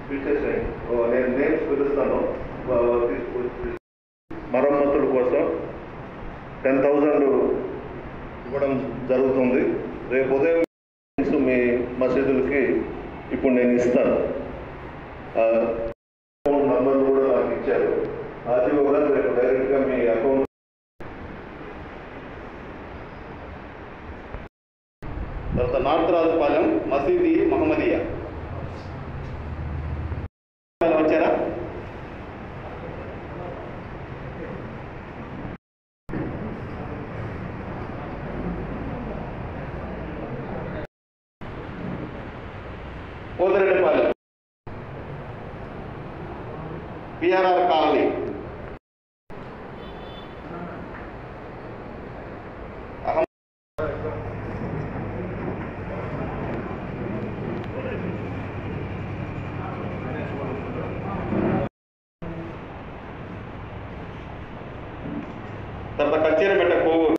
పిలిచేసాయి నేను నేమ్స్ పిలుస్తాను వా- వా- తీసుకొచ్చి మరమ్మతుల కోసం టెన్ థౌజండ్ ఇవ్వడం జరుగుతుంది రేపు ఉదయం మీ మసీదులకి ఇప్పుడు నేను ఇస్తాను ఆ, అకౌంట్ నంబర్లు కూడా నాకు ఇచ్చారు ఆర్టీఓ గారు రేపు డైరెక్ట్గా మీ అకౌంట్ తర్వాత నార్త్ రాజుపాలెం మసీదీ మహమ్మదియా వచ్చారా కోదిరెడ్డిపాలెం పిఆర్ఆర్ కాలనీ అహం తర్వాత కచ్చేరిపేట కోవూరు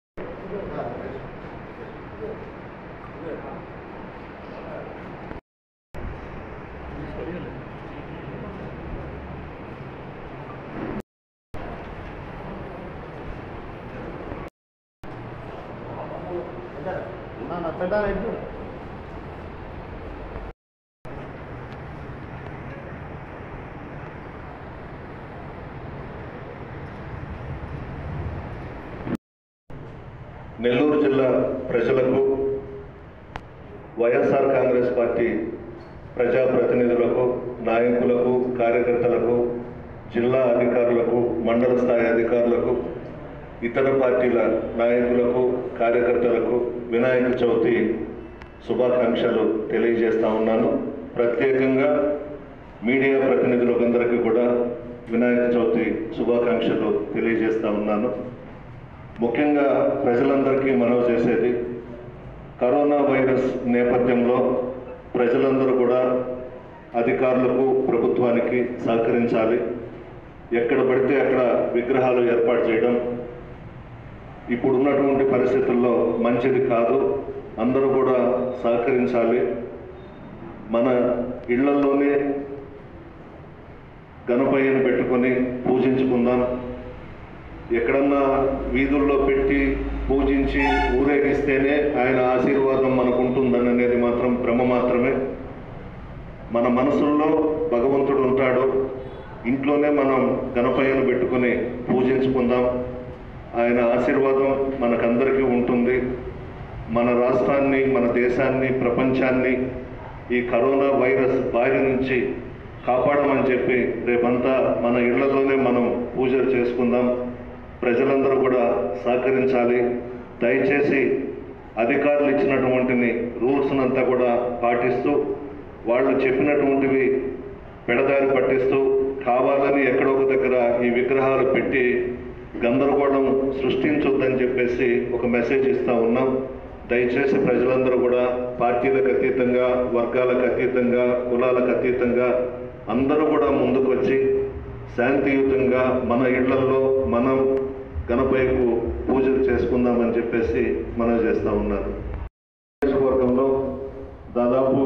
నెల్లూరు జిల్లా ప్రజలకు వైఎస్ఆర్ కాంగ్రెస్ పార్టీ ప్రజాప్రతినిధులకు నాయకులకు కార్యకర్తలకు జిల్లా అధికారులకు మండల స్థాయి అధికారులకు ఇతర పార్టీల నాయకులకు కార్యకర్తలకు వినాయక చవితి శుభాకాంక్షలు తెలియజేస్తా ఉన్నాను ప్రత్యేకంగా మీడియా ప్రతినిధులకందరికీ కూడా వినాయక చవితి శుభాకాంక్షలు తెలియజేస్తా ఉన్నాను ముఖ్యంగా ప్రజలందరికీ మనవి చేసేది కరోనా వైరస్ నేపథ్యంలో ప్రజలందరూ కూడా అధికారులకు ప్రభుత్వానికి సహకరించాలి ఎక్కడ పడితే అక్కడ విగ్రహాలు ఏర్పాటు చేయడం ఇప్పుడు ఉన్నటువంటి పరిస్థితుల్లో మంచిది కాదు అందరూ కూడా సహకరించాలి మన ఇళ్లలోనే గణపయ్యను పెట్టుకొని పూజించుకుందాం ఎక్కడన్నా వీధుల్లో పెట్టి పూజించి ఊరేగిస్తేనే ఆయన ఆశీర్వాదం మనకు ఉంటుందని అనేది మాత్రం భ్రమ మాత్రమే మన మనసుల్లో భగవంతుడు ఉంటాడు ఇంట్లోనే మనం గణపయ్యను పెట్టుకొని పూజించుకుందాం ఆయన ఆశీర్వాదం మనకందరికీ ఉంటుంది మన రాష్ట్రాన్ని మన దేశాన్ని ప్రపంచాన్ని ఈ కరోనా వైరస్ బారి నుంచి కాపాడమని చెప్పి రేపంతా మన ఇళ్లలోనే మనం పూజలు చేసుకుందాం ప్రజలందరూ కూడా సహకరించాలి దయచేసి అధికారులు ఇచ్చినటువంటిని రూల్స్నంతా కూడా పాటిస్తూ వాళ్ళు చెప్పినటువంటివి పెడదారి పట్టిస్తూ కావాలని ఎక్కడో ఒక దగ్గర ఈ విగ్రహాలు పెట్టి గందరగోళం సృష్టించొద్దని చెప్పేసి ఒక మెసేజ్ ఇస్తా ఉన్నాం దయచేసి ప్రజలందరూ కూడా పార్టీలకు అతీతంగా వర్గాలకు అతీతంగా కులాలకు అతీతంగా అందరూ కూడా ముందుకు వచ్చి శాంతియుతంగా మన ఇళ్లలో మనం గణపయ్యకు పూజలు చేసుకుందామని చెప్పేసి మనం చేస్తూ ఉన్నారు నియోజకవర్గంలో దాదాపు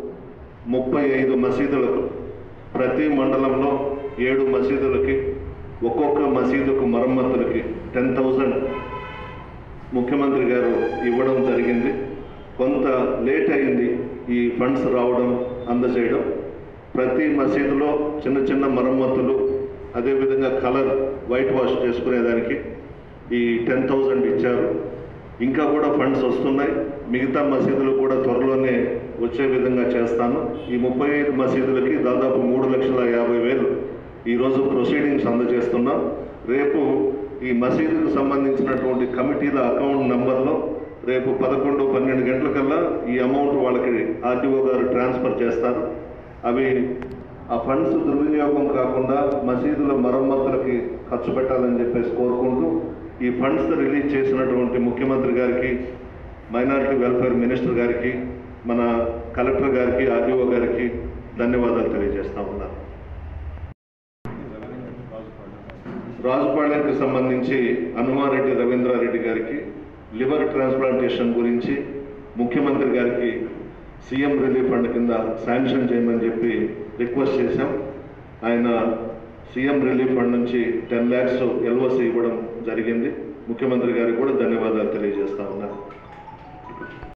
ముప్పై ఐదు మసీదులకు ప్రతి మండలంలో ఏడు మసీదులకి ఒక్కొక్క మసీదుకు మరమ్మతులకి టెన్ థౌజండ్ ముఖ్యమంత్రి గారు ఇవ్వడం జరిగింది కొంత లేట్ అయింది ఈ ఫండ్స్ రావడం అందజేయడం ప్రతి మసీదులో చిన్న చిన్న మరమ్మతులు అదేవిధంగా కలర్ వైట్ వాష్ చేసుకునేదానికి ఈ టెన్ థౌజండ్ ఇచ్చారు ఇంకా కూడా ఫండ్స్ వస్తున్నాయి మిగతా మసీదులు కూడా త్వరలోనే వచ్చే విధంగా చేస్తాను ఈ ముప్పై ఐదు మసీదులకి దాదాపు మూడు లక్షల యాభై వేలు ఈరోజు ప్రొసీడింగ్స్ అందజేస్తున్నాం రేపు ఈ మసీదుకు సంబంధించినటువంటి కమిటీల అకౌంట్ నంబర్లో రేపు పదకొండు పన్నెండు గంటలకల్లా ఈ అమౌంట్ వాళ్ళకి ఆర్టీఓ గారు ట్రాన్స్ఫర్ చేస్తారు అవి ఆ ఫండ్స్ దుర్వినియోగం కాకుండా మసీదుల మరమ్మతులకి ఖర్చు పెట్టాలని చెప్పేసి కోరుకుంటూ ఈ ఫండ్స్ రిలీజ్ చేసినటువంటి ముఖ్యమంత్రి గారికి మైనారిటీ వెల్ఫేర్ మినిస్టర్ గారికి మన కలెక్టర్ గారికి ఆర్డీఓ గారికి ధన్యవాదాలు తెలియజేస్తా ఉన్నాను రాజుపాళ్యానికి సంబంధించి హనుమారెడ్డి రవీంద్రారెడ్డి గారికి లివర్ ట్రాన్స్ప్లాంటేషన్ గురించి ముఖ్యమంత్రి గారికి సీఎం రిలీఫ్ ఫండ్ కింద శాంక్షన్ చేయమని చెప్పి రిక్వెస్ట్ రిక్వెస్ట్ చేశాం ఆయన సీఎం రిలీఫ్ ఫండ్ నుంచి టెన్ ల్యాక్స్ ఎల్ఓసి ఇవ్వడం జరిగింది ముఖ్యమంత్రి గారికి కూడా ధన్యవాదాలు తెలియజేస్తా ఉన్నాను